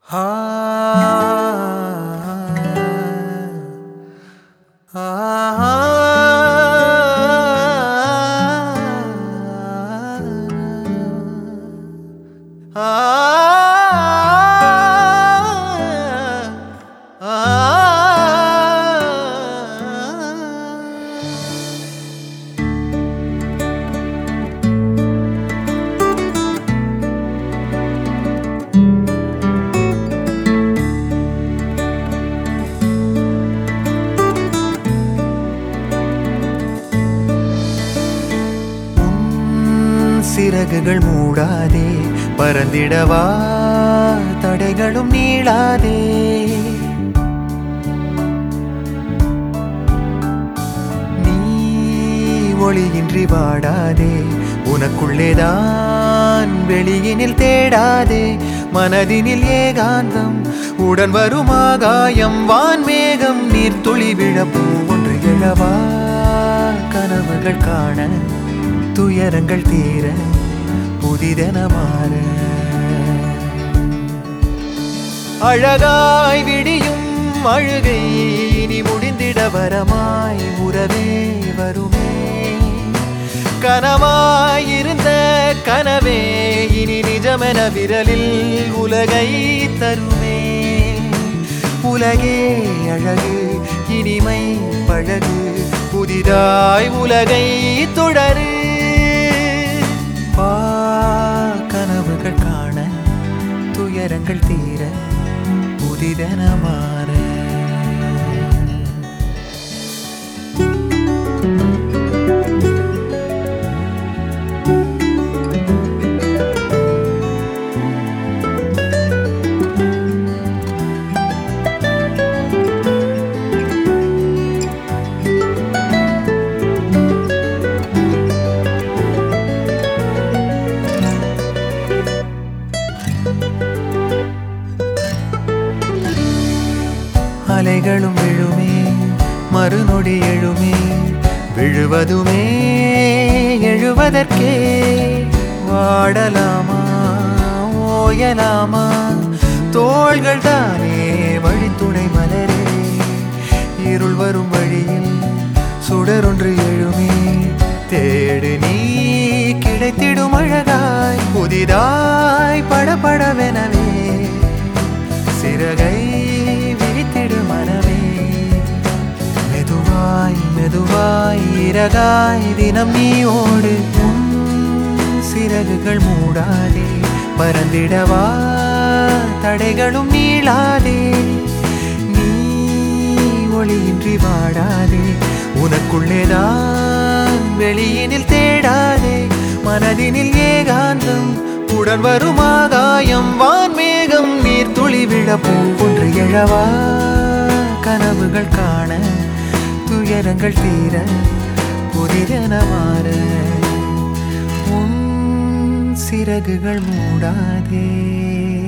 ஆ ஆ உன் சிறகுகள் மூடாதே பறந்திடவா தடைகளும் நீளாதே நீ ஒளியின்றி வாடாதே உனக்குள்ளேதான் வெளியினில் தேடாதே மனதினில் ஏகாந்தம் உடன் வரும் ஆகாயம் வான்மேகம் நீர் துளி விழப்பூ ஒன்று எழவா கனவுகள் காண துயரங்கள் தீர புதிதென மாற அழகாய் விடியும் அழுகை இனி முடிந்திட வரமாய் உறவே வருமே கனவாய் இருந்த கனவே இனி நிஜமென விரலில் உலகை தருமே உலகே அழகு இனிமை பழகு புதிதாய் உலகை தொடரு வா கனவுகள் காண துயரங்கள் தீர புதிதென மாற அலைகளும் விழுமே மறுநொடி எழுமே விழுவதுமே எழுவதற்கே வாடலாமா ஓயலாமா தோள்கள் தானே வழித்துணை மலரே இருள் வரும் வழியில் சுடரொன்று எழுமே தேடு நீ கிடைத்திடும் அழகாய் புதிதாய் படபடவெனவே சிறகை விரித்திடு மனமே மெதுவாய் மெதுவாய் இறகாய் தினம் நீயோடு உன் சிறகுகள் மூடாதே பறந்திடவா தடைகளும் நீளாதே நீ ஒளியின்றி வாடாதே உனக்குள்ளேதான் வெளியினில் தேடாதே மனதினில் ஏகாந்தம் உடன் வரும் ஆகாயம் வான்மேகம் நீர் துளி விழ ஒன்று எழவா கனவுகள் காண துயரங்கள் தீர புதிதென மாற உன் சிறகுகள் மூடாதே